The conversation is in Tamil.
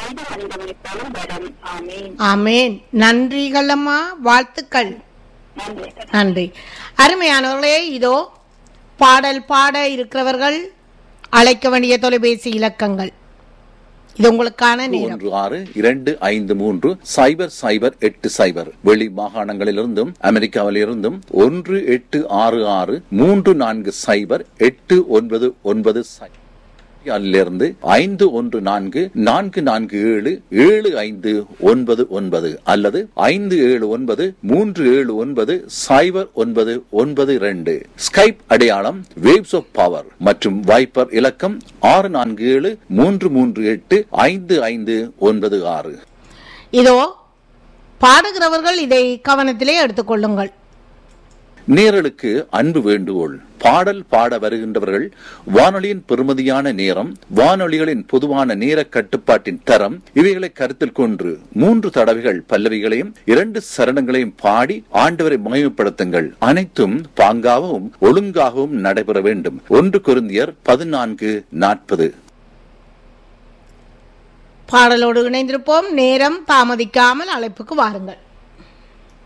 ஆயுத மனிதவனுக்கான வரம் ஆமீன் ஆமேன் நன்றிகள் அம்மா வாழ்த்துக்கள் நன்றி நன்றி அருமையானவர்களே இதோ பாடல் பாட இருக்கிறவர்கள் அழைக்க வேண்டிய தொலைபேசி இலக்கங்கள் இது உங்களுக்கான நேரம் ஒன்று ஆறு இரண்டு ஐந்து மூன்று சைபர் சைபர் எட்டு சைபர் வெளி மாகாணங்களிலிருந்தும் அமெரிக்காவிலிருந்தும் ஒன்று எட்டு ஆறு ஆறு மூன்று நான்கு சைபர் எட்டு ஒன்பது ஒன்பது சை- அதிலிருந்து ஐந்து ஒன்று நான்கு நான்கு நான்கு ஏழு ஏழு ஐந்து ஒன்பது ஒன்பது அல்லது ஐந்து ஏழு ஒன்பது மூன்று ஏழு ஒன்பது சைபர் ஒன்பது ஒன்பது இரண்டு ஸ்கைப் அடையாளம் வேவ்ஸ் ஆஃப் பவர் மற்றும் வைப்பர் இலக்கம் ஆறு நான்கு ஏழு மூன்று மூன்று எட்டு ஐந்து ஐந்து ஒன்பது ஆறு இதோ பாடுகிறவர்கள் இதை கவனத்திலே எடுத்துக்கொள்ளுங்கள் நேரலுக்கு அன்பு வேண்டுகோள் பாடல் பாட வருகின்றவர்கள் வானொலியின் பெறுமதியான நேரம் வானொலிகளின் பொதுவான நேர கட்டுப்பாட்டின் தரம் இவைகளை கருத்தில் கொண்டு மூன்று தடவைகள் பல்லவிகளையும் இரண்டு சரணங்களையும் பாடி ஆண்டவரை மகிமைப்படுத்துங்கள் அனைத்தும் பாங்காகவும் ஒழுங்காகவும் நடைபெற வேண்டும் ஒன்று குருந்தியர் பதினான்கு நாற்பது பாடலோடு இணைந்திருப்போம் நேரம் தாமதிக்காமல் அழைப்புக்கு வாருங்கள்